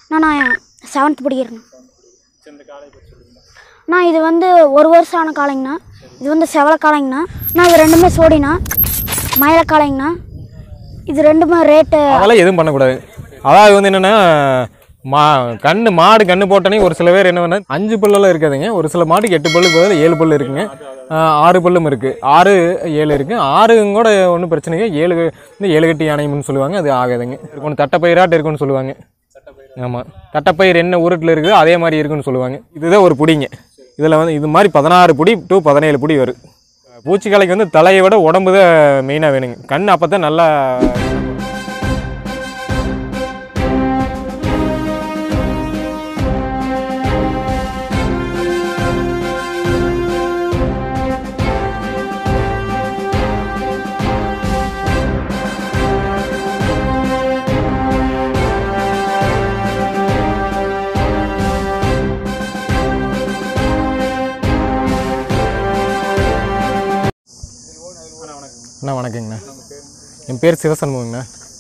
நான் நான் செவன்த் படிக்கிறேன் சரி இந்த காளை பற்றி சொல்லுங்க நான் இது வந்து ஒரு வருஷம் ஆன காளைங்கண்ணா இது வந்து செவல காளைங்கண்ணா நான் இது ரெண்டுமே சோடிண்ணா மயில காளைங்கண்ணா இது ரெண்டுமே ரேட்டு அதெல்லாம் எதுவும் பண்ணக்கூடாது அதாவது வந்து என்னென்னா மா கண்ணு மாடு கண்ணு போட்டோன்னே ஒரு சில பேர் என்ன பண்ண அஞ்சு பல்லெல்லாம் இருக்காதுங்க ஒரு சில மாட்டுக்கு எட்டு பல்லு பதில் ஏழு பல்லு இருக்குங்க ஆஹ் ஆறு பல்லும் இருக்குது ஆறு ஏழு இருக்குது ஆறுங்க கூட ஒன்றும் பிரச்சனைங்க ஏழு இந்த ஏழு கட்டி யானையம்னு சொல்லுவாங்க அது ஆகாதுங்க ஒன்று தட்டைப்பயிராட்டு இருக்குன்னு சொல்லுவாங்க ஆமாம் தட்டைப்பயிர் என்ன உருட்டில் இருக்குதோ அதே மாதிரி இருக்குன்னு சொல்லுவாங்க இதுதான் ஒரு புடிங்க இதில் வந்து இது மாதிரி பதினாறு புடி டு பதினேழு புடி வரும் பூச்சிக்கலைக்கு வந்து தலையை விட உடம்பு தான் மெயினாக வேணுங்க கண் அப்போ தான் நல்லா அண்ணா வணக்கங்கண்ணா என் பேர் சிவசண்முகங்கண்ணா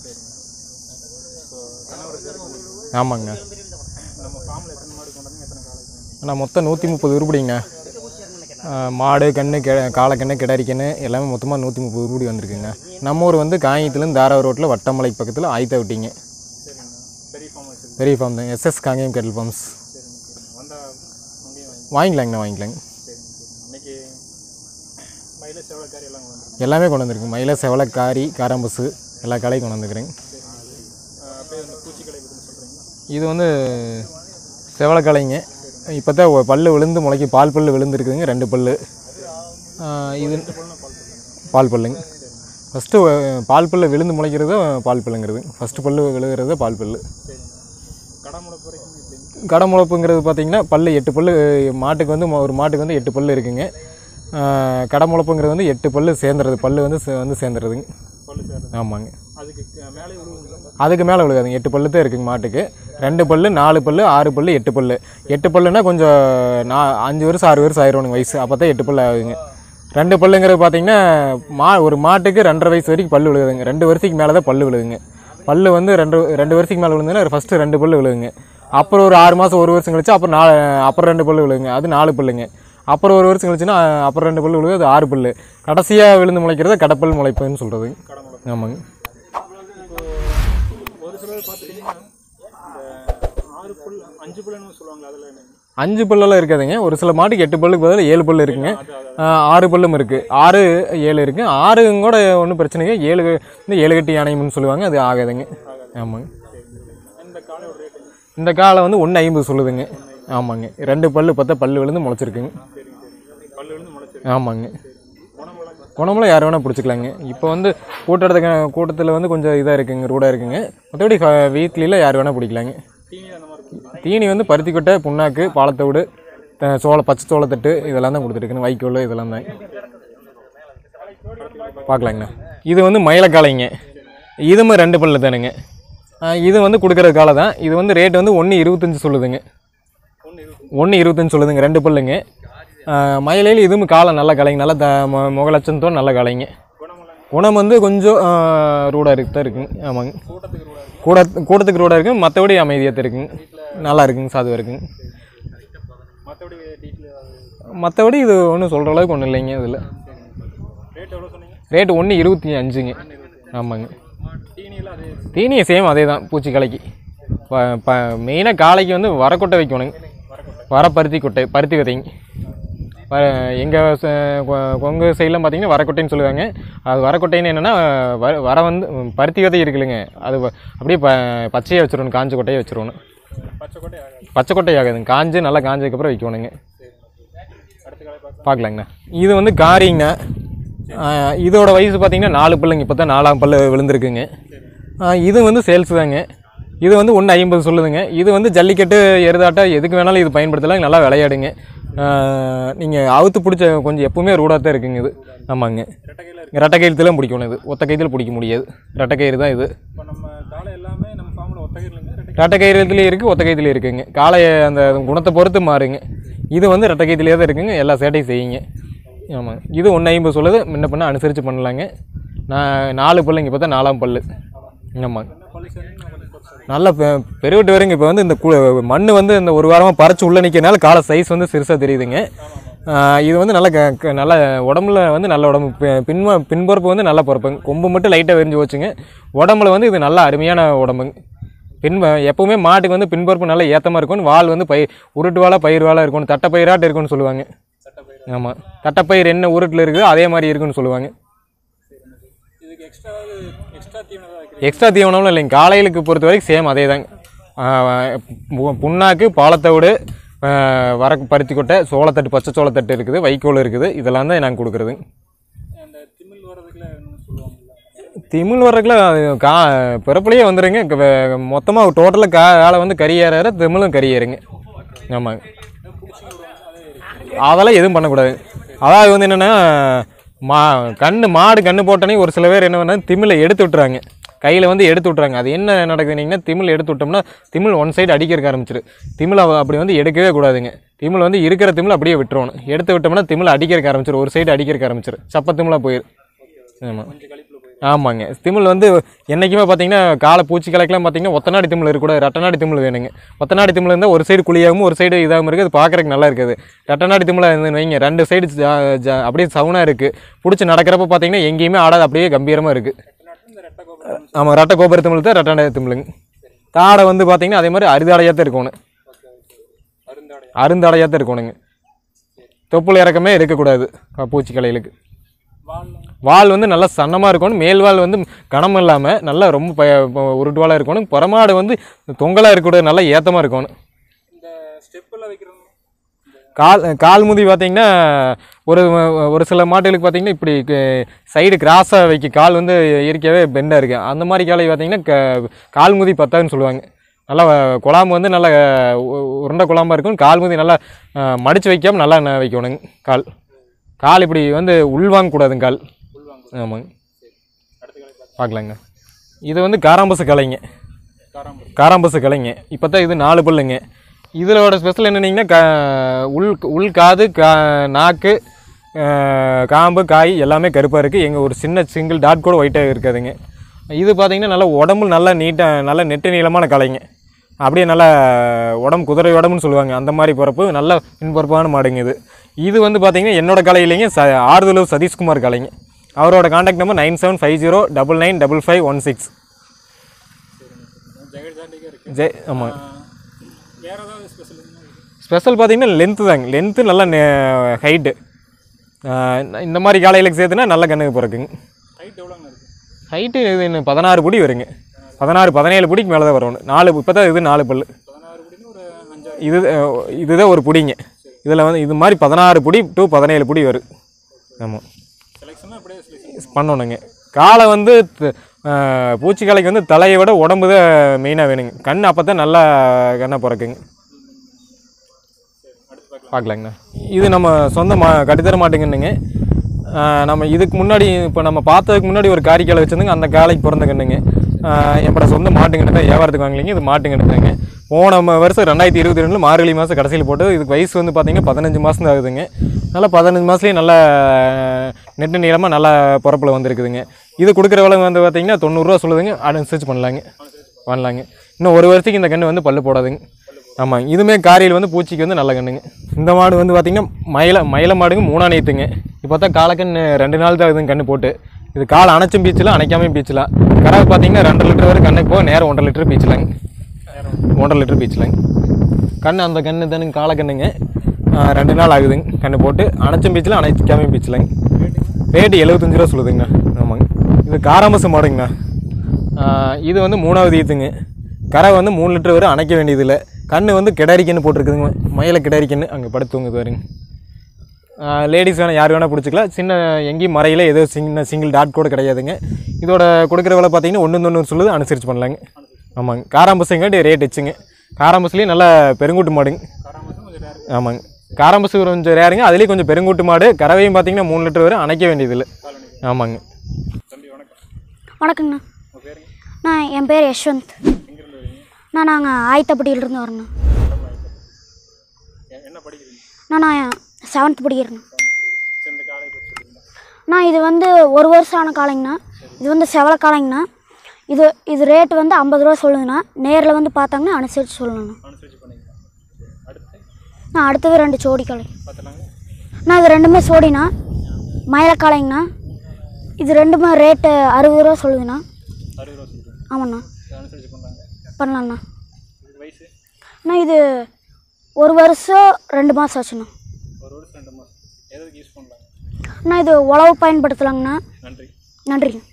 ஆமாங்கண்ணா நம்ம ஃபார்மில் எத்தனை மாடு கொண்டாந்து எத்தனை காளை அண்ணா மொத்தம் நூற்றி முப்பது உருப்படிங்கண்ணா ஆ, மாடு கண்ணு கெ காளைக்கண்ணு கிடாரிக்கண்ணு எல்லாமே மொத்தமாக நூற்றி முப்பது உருப்படி வந்திருக்குங்க நம்ம ஊர் வந்து காயத்துலேருந்து தாராவூர் ரோட்டில் வட்டமலை பக்கத்தில் ஆயத்த விட்டிங்க சரிங்கண்ணா பெரிய ஃபார்ம் வச்சுருக்கேன் பெரிய ஃபார்ம் தான் எஸ்எஸ் காங்கேயம் கெட்டல் ஃபார்ம்ஸ் சரிங்க வந்தால் அங்கேயும் வாங்கி வாங்கிக்கலாங்கண்ணா வாங்கிக்கலாங்க சரிங்க இன்னைக்கு மயில செவலக்காரி எல்லாம் வந்துருக்கு எல்லாமே கொண்டு வந்திருக்கு மயில செவலை காரி காராம்பசு எல்லா காலையும் கொண்டு வந்துக்கிறேங்க அப்படியே அந்த பூச்சிக்கலை பற்றி சொல்கிறீங்களா இது வந்து செவலக்கலைங்க இப்போ தான் பல்லு விழுந்து முளைக்கி பால் பல்லு விழுந்துருக்குதுங்க ரெண்டு பல்லு ஆ, இது பால் பல்லுங்க ஃபஸ்ட்டு பால் பல்லு விழுந்து முளைக்கிறது பால் பல்லுங்கிறது ஃபஸ்ட்டு பல்லு விழுகிறது பால் பல்லு சரிங்க கடை முளைப்பு வரைக்கும் எப்படிங்க கடை முளைப்புங்கிறது பார்த்தீங்கன்னா பல்லு எட்டு பல்லு மாட்டுக்கு வந்து மொ- ஒரு மாட்டுக்கு வந்து எட்டு பல்லு இருக்குங்க ஆ, கடை முளைப்புங்கிறது வந்து எட்டு பல்லு சேர்ந்துறது பல்லு வந்து சே- வந்து சேர்ந்துறதுங்க பல்லு சேருது ஆமாங்க அதுக்கு க- மேலே விழுவுங்களா அதுக்கு மேலே விழுகாதுங்க எட்டு பல்லு தான் இருக்குங்க மாட்டுக்கு ரெண்டு பல்லு நாலு பல்லு ஆறு பல்லு எட்டு பல்லு எட்டு பல்லுனா கொஞ்சம் நா அஞ்சு வருஷம் ஆறு வருஷம் ஆயிரணுங்க வயசு அப்போ தான் எட்டு பல்லு ஆகுதுங்க ரெண்டு பல்லுங்கிறது பார்த்தீங்கன்னா மா ஒரு மாட்டுக்கு ரெண்டரை வயசு வரைக்கும் பல்லு விழுகுதுங்க ரெண்டு வருஷத்துக்கு மேலே தான் பல்லு விழுகுங்க பல்லு வந்து ரெண்டு ரெண்டு வருஷத்துக்கு மேலே விழுந்துன்னா ஃபஸ்ட்டு ரெண்டு பல்லு விழுகுங்க அப்புறம் ஒரு ஆறு மாதம் ஒரு வருஷம் கழிச்சு அப்புறம் நாலு அப்புறம் ரெண்டு பல்லு விழுகுங்க அது நாலு பல்லுங்க அப்புறம் ஒரு வருஷம் கழிச்சுன்னா அப்புறம் ரெண்டு பல்லு விழுகுது அது ஆறு பல்லு கடைசியாக விழுந்து முளைக்கிறத கடப்பல் முளைப்புன்னு சொல்கிறது கடை முளைப்பு ஆமாங்க ஒரு சிலர் பார்த்துக்கிட்டிங்கன்னா இந்த ஆறு புல் அஞ்சு புல்லுன்னு சொல்லுவாங்க அதில் என்ன அஞ்சு பல்லெல்லாம் இருக்காதுங்க ஒரு சில மாட்டுக்கு எட்டு பல்லுக்கு பதில் ஏழு பல்லு இருக்குங்க ஆ, ஆறு பல்லும் இருக்குது ஆறு ஏழு இருக்குது ஆறுங்க கூட ஒன்றும் பிரச்சனைங்க ஏழு இந்த ஏழு கட்டி யானையம்னு சொல்லுவாங்க அது ஆகாதுங்க ஆமாங்க இந்த காலையோட ரேட்டுங்க இந்த காலை வந்து ஒன்று ஐம்பது சொல்லுதுங்க ஆமாங்க ரெண்டு பல்லு பார்த்தா பல்லு விழுந்து முளைச்சிருக்குங்க சரிங்க சரிங்க பல்லு விழுந்து முளைச்சிருக்கு ஆமாங்க குணமெல்லாம் குணமெல்லாம் யார் வேணால் பிடிச்சிக்கலாங்க இப்போ வந்து கூட்டத்துக்கு கூட்டத்தில் வந்து கொஞ்சம் இதாக இருக்குங்க ரூடாக இருக்குங்க மற்றபடி வீட்லியில் யார் வேணால் பிடிக்கலாங்க தீனி அந்த மாதிரி கொடுக்குறீங்க தீனி வந்து பருத்தி கொட்டை புண்ணாக்கு பாலத்தோடு த- சோள பச்சை சோளத்தட்டு இதெல்லாம் தான் கொடுத்துருக்குன்னு வைக்கோல் இதெல்லாம் தான் பார்க்கலாங்கண்ணா இது வந்து மயிலக்காலைங்க இதுமே ரெண்டு பல்லு தானுங்க ஆ, இது வந்து கொடுக்குற காலை தான் இது வந்து ரேட் வந்து ஒன்று இருபத்தஞ்சி சொல்லுதுங்க ஒன்று இருபது ஒன்று இருபத்தஞ்சு சொல்லுதுங்க ரெண்டு பல்லுங்க ஆ, மயிலையில் இதுவும் காலை நல்ல காலைங்க நல்ல த மு- முகலட்சணத்தோட நல்ல காலைங்க குணமெல்லாம் குணம் வந்து கொஞ்சம் ரூடாக இருக்கு தான் இருக்குங்க ஆமாங்க கூட்டத்துக்கு ரூடாக இருக்கு கூட கூட்டத்துக்கு ரோடாக இருக்குங்க மற்றபடி அமைதியாக தான் இருக்குங்க நல்லா இருக்குங்க சாதுவாக இருக்குங்க மற்றபடி டீட்டில் ஏதாவது மற்றபடி இது ஒன்றும் சொல்கிற அளவுக்கு ஒன்றும் இல்லைங்க இதில் ரேட் எவ்வளோ சொன்னீங்க ரேட்டு ஒன்று இருபத்தி அஞ்சுங்க ஆமாங்க தீனியில் அதே தீனியை சேம் அதே தான் பூச்சி கலைக்கு ப மெயினாக காளைக்கு வந்து வரக்கொட்டை வைக்கணுங்க வர பருத்தி கொட்டை பருத்தி விதைங்க எங்கள் கொங்கு சைட்லாம் பார்த்தீங்கன்னா வரக்கொட்டைன்னு சொல்லுவாங்க அது வரக்கொட்டைன்னு என்னென்னா வர வர வந்து பருத்தி விதை இருக்குல்லைங்க அது வ- அப்படியே ப பச்சையாக வச்சிடணும் காஞ்ச கொட்டையை வச்சிடணும் பச்சை கோட்டை ஆகாது பச்சை கொட்டை ஆகாதுங்க காஞ்சு நல்லா காஞ்சதுக்கப்புறம் வைக்கணுங்க அடுத்த காலை பார்க்க பார்க்கலாங்கண்ணா இது வந்து காரிங்கண்ணா ஆஹ் இதோட வயசு பார்த்தீங்கன்னா நாலு பல்லுங்க இப்போ தான் நாலாம் பல்லு விழுந்திருக்குங்க ஆஹ் இது வந்து சேல்ஸ் தாங்க இது வந்து ஒன்று ஐம்பது சொல்லுதுங்க இது வந்து ஜல்லிக்கட்டு எருதாட்டம் எதுக்கு வேணாலும் இது பயன்படுத்தலாம் நல்லா விளையாடுங்க நீங்கள் அவுத்து பிடிச்ச கொஞ்சம் எப்பவுமே ரூடாக தான் இருக்குங்க இது ஆமாங்க ரெட்டை கயிறுலாம் பிடிக்கணும் இது ஒத்த கயிறுல பிடிக்க முடியாது ரெட்டை கயிறு தான் இது இப்போ நம்ம காலை எல்லாமே நம்ம ஃபார்மில் ஒத்தகிரிலுங்க ரெட்டை ரெட்டை கயிறுலேயும் இருக்குது ஒத்த கயிறுலேயும் இருக்குங்க காளைய அந்த குணத்தை பொறுத்து மாறுங்க இது வந்து ரெட்டை கயிறுலேயே தான் இருக்குங்க எல்லா சேட்டையும் செய்யுங்க ஆமாங்க இது ஒன்று ஐம்பது சொல்லுது முன்ன பண்ண அனுசரித்து பண்ணலாங்க நான் நாலு பல்லுங்க இப்போ தான் நாலாம் பல்லு ஆமாங்க பள்ளி சேர்ந்து நான் கொஞ்சம் குறைச்சி நல்ல பெ- பெருவிட்டு வருங்க இப்போ வந்து இந்த கு- மண்ணு வந்து இந்த ஒரு வாரமாக பறிச்சு உள்ள நிற்கிறனால காலை சைஸ் வந்து சிறுசாக தெரியுதுங்க ஆஹ் இது வந்து நல்ல க- க- நல்ல உடம்புல வந்து நல்ல உடம்பு பி- பின்ம பின்புறப்பு வந்து நல்ல பிறப்புங்க கொம்பு மட்டும் லைட்டாக விரிஞ்சு போச்சுங்க உடம்புல வந்து இது நல்ல அருமையான உடம்புங்க பின் எப்பவுமே மாட்டுக்கு வந்து பின்புறப்பு நல்லா ஏத்தமா இருக்கும் வால் வந்து பயிர் உருட்டு வாழா பயிர் வாழா இருக்கணும் தட்டைப்பயிராட்டு இருக்கும்னு சொல்லுவாங்க ஆமாம் தட்டைப்பயிர் என்ன உருட்டில் இருக்குதோ அதே மாதிரி இருக்குன்னு சொல்லுவாங்க இதுக்கு எக்ஸ்ட்ரா எக்ஸ்ட்ரா தீவனம் ஏதாவது வைக்கிறீங்க எக்ஸ்ட்ரா தீவனம்லாம் இல்லைங்க காலையிலுக்கு பொறுத்த வரைக்கும் சேம் அதே தாங்க பு- புண்ணாக்கு பாலத்தவிடு வர பருத்தி கொட்டை சோளத்தட்டு பச்சை சோளத்தட்டு இருக்குது வைக்கோல் இருக்குது இதெல்லாம் தான் நாங்கள் கொடுக்குறது அந்த திமிழ் வர்றதுக்குள்ள என்னன்னு சொல்லுவாங்கல்ல திமிழ் வர்றதுக்குள்ள அது கா பிறப்புலேயே வந்துடுங்க மொத்தமாக டோட்டலாக கா காலை வந்து கறியேற திமிழும் கறியேறுங்க ஆமாங்க அதெல்லாம் எதுவும் பண்ணக்கூடாது அதாவது வந்து என்னென்னா மா கண்ணு மாடு கண்ணு போட்டோன்னே ஒரு சில பேர் என்ன பண்ணா திமிலை எடுத்து விட்டுறாங்க கையில் வந்து எடுத்து விட்றாங்க அது என்ன நடக்குதுனீங்கன்னா திமில் எடுத்து விட்டோம்னா திமில் ஒன் சைடு அடிக்கிறக்க ஆரம்பிச்சிரு திமில் அவ- அப்படி வந்து எடுக்கவே கூடாதுங்க திமில் வந்து இருக்கிற திமில் அப்படியே விட்டுறணும் எடுத்து விட்டோம்னா திமில் அடிக்கிறக்க ஆரம்பிச்சிரு ஒரு சைடு அடிக்கிறக்க ஆரம்பிச்சிரு சப்ப திமிலாக போயிரு ஆமாம் ஆமாங்க திமில் வந்து என்றைக்குமே பார்த்தீங்கன்னா காலை பூச்சி கலைக்கெல்லாம் பார்த்தீங்கன்னா ஒத்தநாடி திமில் இருக்கக்கூடாது ரெட்டநாடி திமில் வேணுங்க ஒத்தநாடி திமில் இருந்தால் ஒரு சைடு குழியாகவும் ஒரு சைடு இதாகவும் இருக்குது அது பார்க்குறதுக்கு நல்லா இருக்குது ரெட்டநாடி திமில் இருந்து வைங்க ரெண்டு சைடு அப்படியே சவுனாக இருக்குது பிடிச்சி நடக்கிறப்ப பார்த்தீங்கன்னா எங்கேயுமே ஆடாது அப்படியே கம்பீரமாக இருக்குது இந்த ரெட்டை கோபுரம் ஆமாம் ரெட்டை கோபுர திமிழ் தான் ரெட்டநாடி திமிழுங்க தாடை வந்து பார்த்தீங்கன்னா அதே மாதிரி அரிதாடையாக தான் இருக்கணும் அருந்தாடை அருந்தாடையாக தான் இருக்கணுங்க தொப்புள் இறக்கமே இருக்கக்கூடாது பூச்சி கலைகளுக்கு வால்லாம் வால் வந்து நல்லா சன்னமாக இருக்கணும் மேல் வால் வந்து கனம் இல்லாமல் நல்லா ரொம்ப ப ப- உருட்டுவாலாக இருக்கணும் புறமாடு வந்து தொங்கலாக இருக்கக்கூடாது நல்லா ஏத்தமாக இருக்கணும் இந்த ஸ்டெப்பெல்லாம் வைக்கிறோம் கால் கால் முதி பார்த்தீங்கன்னா ஒரு ஒரு சில மாட்டுகளுக்கு பார்த்தீங்கன்னா இப்படி சைடு கிராஸாக வைக்க கால் வந்து இயற்கையாகவே பெண்டாக இருக்குது அந்த மாதிரி காலை பார்த்தீங்கன்னா க கால் முதி பத்தாதுன்னு சொல்லுவாங்க நல்லா குழாம்பு வந்து நல்லா உ- உருண்டை குழாம்பா இருக்கும் கால் முதி நல்லா மடித்து வைக்காம நல்லா ந- வைக்கணுங்க கால் கால் இப்படி வந்து உள்வாங்கக்கூடாதுங்க கால் ஆமாங்க அடுத்த காலை பார்த்து பார்க்கலாங்க இது வந்து காராம்பசு கலைங்க காராம்பரி காராம்பசு கலைங்க இப்போ தான் இது நாலு பல்லுங்க இதோட ஸ்பெஷல் என்னன்னீங்கன்னா கா உள் உள் காது கா நாக்கு அஹ், காம்பு காய் எல்லாமே கருப்பாக இருக்குது எங்கள் ஒரு சின்ன சிங்கிள் டாட் கூட ஒயிட்டாக இருக்காதுங்க இது பார்த்தீங்கன்னா நல்லா உடம்பு நல்லா நீட்டாக நல்ல நெட்டு நீளமான கலைங்க அப்படியே நல்லா உடம்பு குதிரை உடம்புன்னு சொல்லுவாங்க அந்த மாதிரி பிறப்பு நல்ல பின்புறப்பான மாடுங்க இது இது வந்து பார்த்தீங்கன்னா என்னோட கலையிலேங்க ச ஆறுதலூர் சதீஷ்குமார் கலைங்க அவரோட contact number nine seven five zero double nine double five one six ஜெகட் தாண்டிக்கே இருக்கு ஜெய் ஆமாம் வேற ஏதாவது ஸ்பெஷல் ஸ்பெஷல் பார்த்தீங்கன்னா லென்த்து தாங்க லென்த்து நல்லா ஹைட்டு இந்த மாதிரி காலையிலுக்கு சேர்த்துனா நல்ல கண்ணுக்கு பிறக்குங்க ஹைட் எவ்வளோங்க இருக்கு ஹைட்டு இது இன்னும் பதினாறு புடி வருங்க பதினாறு பதினேழு புடிக்கு மேலே தான் வரணும் நாலு இப்போ தான் இது நாலு பல்லு பதினாறு புடின்னு ஒரு அஞ்சாறு இது அஹ், இதுதான் ஒரு புடிங்க இதில் வந்து இது மாதிரி பதினாறு புடி டு பதினேழு புடி வரும் ஆமாம் செலெக்ஷனாக அப்படியே செலெக்ஷன் பண்ணணுங்க காலை வந்து த- அஹ், பூச்சிக்காலைக்கு வந்து தலையை விட உடம்பு தான் மெயினாக வேணுங்க கண் அப்போ தான் நல்லா கண்ணை பிறக்குங்க அடுத்து பார்க்கலாம் பார்க்கலாங்கண்ணா இது நம்ம சொந்த மா கட்டித்தர மாட்டேங்கன்னுங்க ஆஹ் நம்ம இதுக்கு முன்னாடி இப்போ நம்ம பார்த்ததுக்கு முன்னாடி ஒரு காரிக்காலை வச்சுருந்துங்க அந்த காலைக்கு பிறந்த கண்ணுங்க ஆஹ் என்னோட சொந்த மாட்டுங்கன்னு தான் வியாபாரத்துக்கு வாங்கலிங்க இது மாட்டுங்கன்னு தாங்க போன ம- வருஷம் ரெண்டாயிரத்தி இருபத்தி ரெண்டில் மார்கழி மாதம் கடைசியில் போட்டு இதுக்கு வயசு வந்து பார்த்தீங்கன்னா பதினஞ்சு மாதம் தான் ஆகுதுங்க நல்லா பதினஞ்சு மாதத்துலேயே நல்ல நெட்டு நீளமாக நல்ல பிறப்பில் வந்துருக்குதுங்க இது கொடுக்குற விலை வந்து பார்த்தீங்கன்னா தொண்ணூறுரூவா சொல்லுதுங்க அனுசரிச்சு பண்ணலாங்க பண்ணலாங்க இன்னும் ஒரு வருஷத்துக்கு இந்த கன்று வந்து பல்லு போடாதுங்க ஆமாங்க இதுமே காரியில் வந்து பூச்சிக்கு வந்து நல்ல கண்ணுங்க இந்த மாடு வந்து பார்த்திங்கன்னா மயில மயில மாடுங்க மூணா நேத்துங்க இப்போ தான் காலக்கண்ணு ரெண்டு நாள் தான் இதுங்க கண்ணு போட்டு இது காலை அணைச்சும் பீச்சலாம் அணைக்காமையும் பீச்சலாம் கறவை பார்த்தீங்கன்னா ரெண்டு லிட்டர் வரை கண்ணுக்கு போக நேரம் ஒன்றரை லிட்டர் பீச்சலாங்க ஒன்றரை லிட்டர் பீச்சலாங்க கண்ணு அந்த கண்ணு தானுங்க காலக்கண்ணுங்க ஆ, ரெண்டு நாள் ஆகுதுங்க கண்ணு போட்டு அணைச்சும் பீச்சலாம் அணைக்காமையும் பீச்சலாங்க ரேட்டு எழுபத்தஞ்சு ரூபா சொல்லுதுங்கண்ணா ஆமாங்க இது காராமசு மாடுங்கண்ணா ஆ, இது வந்து மூணாவது ஈத்துங்க கரை வந்து மூணு லிட்டர் வரை அணைக்க வேண்டியதில்லை கண்ணு வந்து கிடாரிக்கன்னு போட்டிருக்குதுங்க மயில கிடாரிக்கன்னு அங்கே படுத்து தூங்குது பாருங்க லேடிஸ் வேணால் யார் வேணால் பிடிச்சிக்கலாம் சின்ன எங்கேயும் மறையில் ஏதோ சின்ன சிங்கிள் டாட் கூட கிடையாதுங்க இதோட கொடுக்குற விலை பார்த்தீங்கன்னா ஒன்று தொண்ணூறு சொல்லுது அனுசரிச்சு பண்ணலாங்க ஆமாங்க காராம்பசுங்காட்டி ரேட் வச்சுங்க காராம்பசுலேயும் நல்லா பெருங்கூட்டு மாடுங்க காராமசம் கொஞ்சம் ரேர் ஆமாங்க காராம்பசு கொஞ்சம் ரேருங்க அதுலேயும் கொஞ்சம் பெருங்கூட்டு மாடு கறவையும் பார்த்தீங்கன்னா மூணு லிட்டர் வரை அணைக்க வேண்டியதில்லை காலனி ஆமாங்க தம்பி வணக்கம் வணக்கங்கண்ணா உங்கள் பேருங்க நான் என் பேர் யஷ்வந்த் எங்கேருந்து வரீங்க நான் நாங்கள் ஆயத்தப்பட்டியிலிருந்து வரேண்ணா எ- என்ன படிக்கிறீங்க நான் நான் செவன்த் படிக்கிறேண்ணா சரி இந்த காலை பற்றி சொல்லுங்க நான் இது வந்து ஒரு வருஷம் ஆன காளைங்கண்ணா இது வந்து செவல காளைங்கண்ணா இது இது ரேட் வந்து ஐம்பது ரூபா சொல்லுங்கண்ணா நேரில் வந்து பார்த்தாங்கன்னா அனுசரித்து சொல்லணுண்ணா அனுசரிச்சு பண்ணிக்கலாம் சரி. அடுத்து நான் அடுத்தது ரெண்டு ஜோடி காளை பார்த்தலாங்க நான் இது ரெண்டுமே சோடிண்ணா மயிலக்காளைங்கண்ணா இது ரெண்டுமே ரேட்டு அறுபது ரூபா சொல்லுதுண்ணா அறுபது ரூபா சொல்லுங்கள் ஆமாண்ணா இது அனுசரிச்சு பண்ணலாங்க பண்ணலாண்ணா இது வயசு அண்ணா இது ஒரு வருஷம் ரெண்டு மாதம் ஆச்சுண்ணா ஒரு வருஷம் ரெண்டு மாதம் எதுக்கு யூஸ் பண்ணலாங்க அண்ணா இது உழவு பயன்படுத்தலாங்கண்ணா நன்றி நன்றிங்க